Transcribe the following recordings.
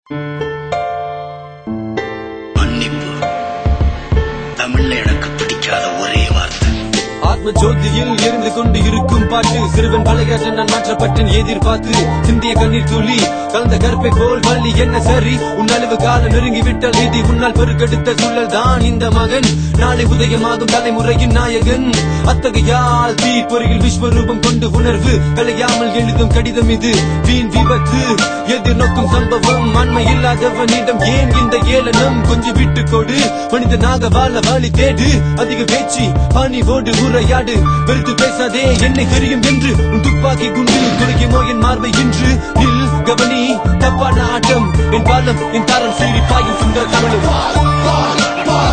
மன்னிப்பு தமிழ்ல எனக்கு பிடிக்காத ஒரே வார்த்தை ஆத்ம ஜோதியில் எரிந்து கொண்டு இருக்கும் பாட்டு சிறுவன் பலகாசன் நான் மாற்றப்பட்டேன் எதிர்பார்த்து சிந்திய கண்ணீர் துளி கலந்த கற்பை போல் வள்ளி என்ன சரி உன் அளவு காலம் நெருங்கி விட்டால் நீதி உன்னால் பெருக்கெடுத்த சூழல் தான் இந்த மகன் நாளை உதயமாகும் தலைமுறையின் நாயகன் அத்தகையால் தீ பொறியில் விஸ்வரூபம் கொண்டு உணர்வு கலையாமல் எழுதும் கடிதம் இது வீண் விபத்து எதிர்நோக்கும் சம்பவம் அண்மை இல்லாதவனிடம் ஏன் இந்த ஏளனம் கொஞ்சம் விட்டு கொடு மனிதனாக வாழ வழி தேடு அதிக பேச்சு பணிவோடு உரையாடு வெறுத்து பேசாதே என்னை தெரியும் என்று உன் துப்பாக்கி குண்டு துளைக்குமோ என் மார்பை இன்று நில் கவனி தப்பான ஆட்டம் என் பாலம் என் தாரம் சீறி பாயும் சுந்தர தமிழ்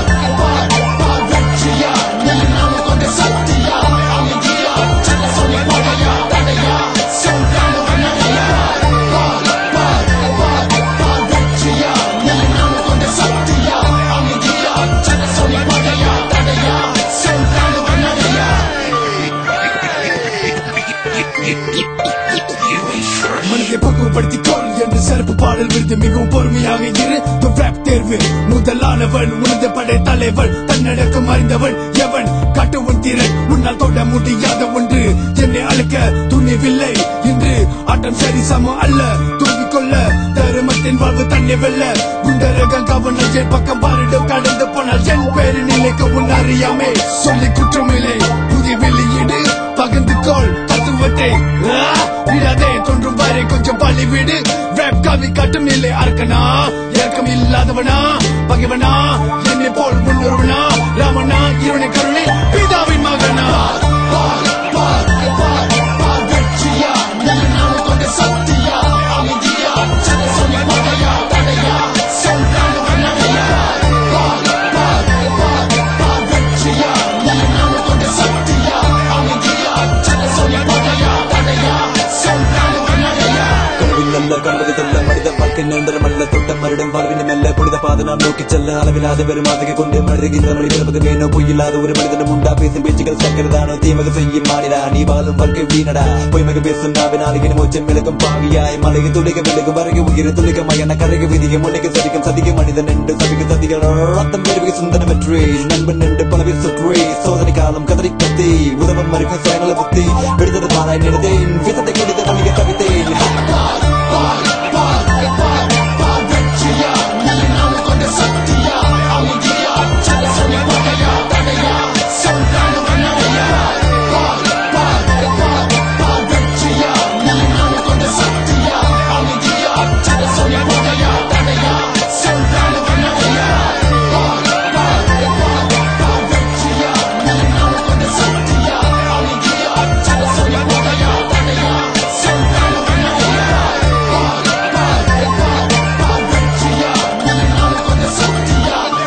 மனதை பக்குவப்படுத்திக்கொள் என்று சிறப்பு பாடல் விருது மிகவும் பொறுமையாக இரு The rap தேர்வு முதலானவன் உனது படை தலைவன் தன்னடக்கம் அறிந்தவன் எவன் காட்டு உன் திறன் உன்னால் தொட முடியாத ஒன்று என்னை அழைக்க துணிவில்லை இன்று ஆட்டம் சரி சம அல்ல தூக்கிக் கொள்ள தருமத்தின் வாழ்வு தன்னை வெல்ல குண்டரகம் கவனம் என் பக்கம் பாரிடும் கடந்து போனால் என் பேரு நிலைக்கு உன் அறியாமை சொல்லி குற்றமில்லை புதிய வெளியீடு பகிர்ந்து கொள் தத்துவத்தை ஆ, விடாதே தோன்றும் வரை கொஞ்சம் பழி விடு ரேப் கவி காட்டும் நிலை அறுக்கனா இறக்கம் இல்லாதவனா பகைவனா என்னை போல் முன்னொருவனா ராமனா இருவனை கருணை பிதாவின் மகனா கனவில் அல்ல கனவு தொல்ல மனித வாழ்க்கை நிரந்தரமல்ல தொட்ட மருடம் வாழ்வினை மெல்ல புனித பாதை நாம் நோக்கி செல்ல அளவில்லாத வெறும் மாதகை கொண்டு மருகின்ற மொழி பிறப்பது வேணோ பொய்யில்லாத ஒரு மனிதனும் உண்டா பேசும் பேச்சுகள் சக்கரதானோ தீமக செய்யும் மாடிடா நீ வாழும் வாழ்க்கை வீணடா பொய்மக பேசும் நாவினாலிகின் மூச்சம் விளக்கும் பாவியாய் மலையை துளிக விலகும் வரகு உயிரை துளிக மயன கரகு விதிக முனைக்கு சதிக்கும் சதிக்க மனிதன் என்று சபிக்க சதிகள் ரத்தம் பெருவிக சுந்தரம் வெற்றி நண்பன் என்று பலவே சுற்றி சோதனை காலம் கதறி கத்தி உதவம் மறுக்கும் சேனல புத்தி விடுதலை மாறாய் நினைத்தேன் விதத்தை கடித மணிக தவித்தேன்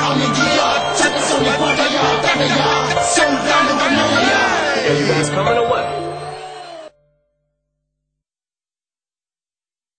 Coming away.